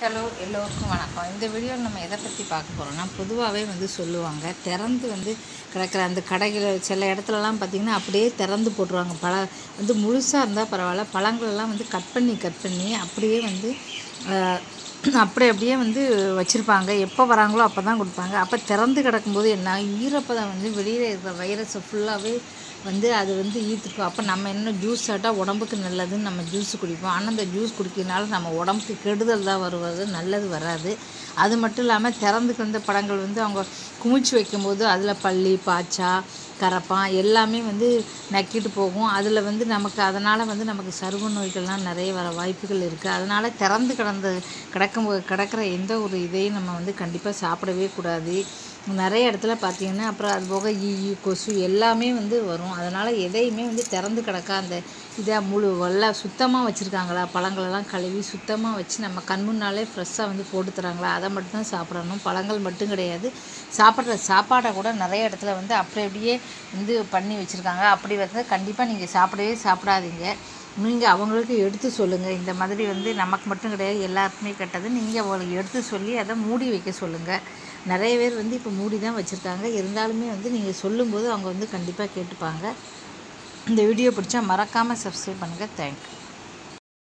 hello எல்லோருக்கும் வணக்கம் இந்த வீடியோவில் நம்ம எதை பற்றி பார்க்க போகிறோம்னா பொதுவாகவே வந்து சொல்லுவாங்க திறந்து வந்து கிடக்கிற அந்த கடைகள் சில இடத்துலலாம் பார்த்திங்கன்னா அப்படியே திறந்து போட்டுருவாங்க பழ வந்து முழுசாக இருந்தால் பரவாயில்ல பழங்களெல்லாம் வந்து கட் பண்ணி கட் பண்ணி அப்படியே வந்து ஆஹ், அப்படி அப்படியே வந்து வச்சுருப்பாங்க எப்போ வராங்களோ அப்போ தான் கொடுப்பாங்க அப்போ திறந்து கிடக்கும்போது என்ன ஈரப்பதம் வந்து வெளியில் இருக்கிற வைரஸை ஃபுல்லாகவே வந்து அது வந்து ஈர்த்துருக்கும் அப்போ நம்ம என்ன ஜூஸ் சாப்பிட்டா உடம்புக்கு நல்லதுன்னு நம்ம ஜூஸ் குடிப்போம் ஆனால் அந்த ஜூஸ் குடிக்கிறதுனால நம்ம உடம்புக்கு கெடுதல் தான் வருவது நல்லது வராது அது மட்டும் இல்லாமல் திறந்து கிடந்த படங்கள் வந்து அவங்க குமிச்சு வைக்கும்போது அதில் பள்ளி பாச்சா கரப்பான் எல்லாமே வந்து நக்கிட்டு போகும் அதில் வந்து நமக்கு அதனால் வந்து நமக்கு சரும நோய்கள்லாம் நிறைய வர வாய்ப்புகள் இருக்குது அதனால் திறந்து கிடந்த கிடக்கும் கிடக்கிற எந்த ஒரு இதையும் நம்ம வந்து கண்டிப்பாக சாப்பிடவே கூடாது நிறைய இடத்துல பார்த்தீங்கன்னா அப்புறம் அது போக ஈ ஈ, கொசு எல்லாமே வந்து வரும் அதனால் எதையுமே வந்து திறந்து கிடக்க அந்த இதை முழு வல்ல சுத்தமாக வச்சுருக்காங்களா பழங்களெல்லாம் கழுவி சுத்தமாக வச்சு நம்ம கண் முன்னாலே ஃப்ரெஷ்ஷாக வந்து போட்டு தராங்களா அதை மட்டும்தான் சாப்பிடணும் பழங்கள் மட்டும் கிடையாது சாப்பிட்ற சாப்பாடை கூட நிறைய இடத்துல வந்து அப்படி அப்படியே வந்து பண்ணி வச்சுருக்காங்க அப்படி வந்து கண்டிப்பாக நீங்கள் சாப்பிடவே சாப்பிடாதீங்க நீங்கள் அவங்களுக்கு எடுத்து சொல்லுங்கள் இந்த மாதிரி வந்து நமக்கு மட்டும் கிடையாது எல்லாருக்குமே கெட்டது நீங்கள் அவங்களுக்கு எடுத்து சொல்லி அதை மூடி வைக்க சொல்லுங்கள் நிறைய பேர் வந்து இப்போ மூடி தான் வச்சுருக்காங்க இருந்தாலுமே வந்து நீங்கள் சொல்லும்போது அவங்க வந்து கண்டிப்பாக கேட்டுப்பாங்க இந்த வீடியோ பிடிச்சா மறக்காமல் சப்ஸ்கிரைப் பண்ணுங்கள் தேங்க்யூ